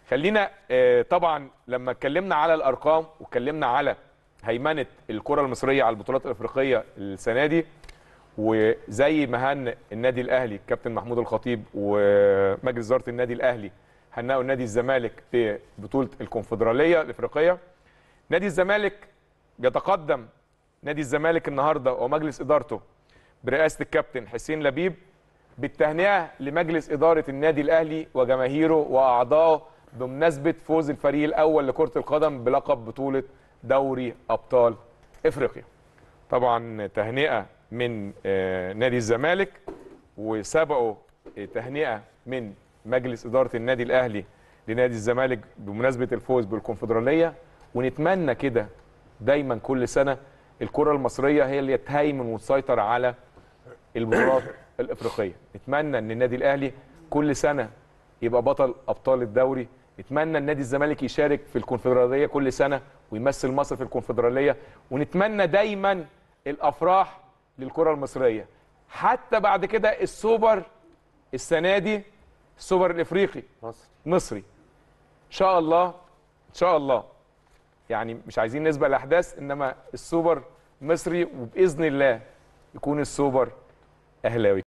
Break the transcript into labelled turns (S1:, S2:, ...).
S1: خلينا آه، طبعا لما اتكلمنا على الارقام واتكلمنا على هيمنه الكره المصريه على البطولات الافريقيه السنه دي وزي ما هن النادي الاهلي الكابتن محمود الخطيب ومجلس اداره النادي الاهلي هنأوا نادي الزمالك في بطوله الكونفدراليه الافريقيه نادي الزمالك بيتقدم نادي الزمالك النهارده ومجلس ادارته برئاسه الكابتن حسين لبيب بالتهنئه لمجلس اداره النادي الاهلي وجماهيره واعضائه بمناسبه فوز الفريق الاول لكره القدم بلقب بطوله دوري ابطال افريقيا. طبعا تهنئه من آه، نادي الزمالك وسبقوا آه، تهنئه من مجلس اداره النادي الاهلي لنادي الزمالك بمناسبه الفوز بالكونفدراليه ونتمنى كده دايما كل سنه الكره المصريه هي اللي تهيمن وتسيطر على البطولات الافريقيه نتمنى ان النادي الاهلي كل سنه يبقى بطل ابطال الدوري نتمنى النادي الزمالك يشارك في الكونفدراليه كل سنه ويمثل مصر في الكونفدراليه ونتمنى دايما الافراح للكره المصريه حتى بعد كده السوبر السنه دي السوبر الافريقي
S2: مصر
S1: مصري ان شاء الله ان شاء الله يعني مش عايزين نسبق الاحداث انما السوبر مصري وباذن الله يكون السوبر اهلاوي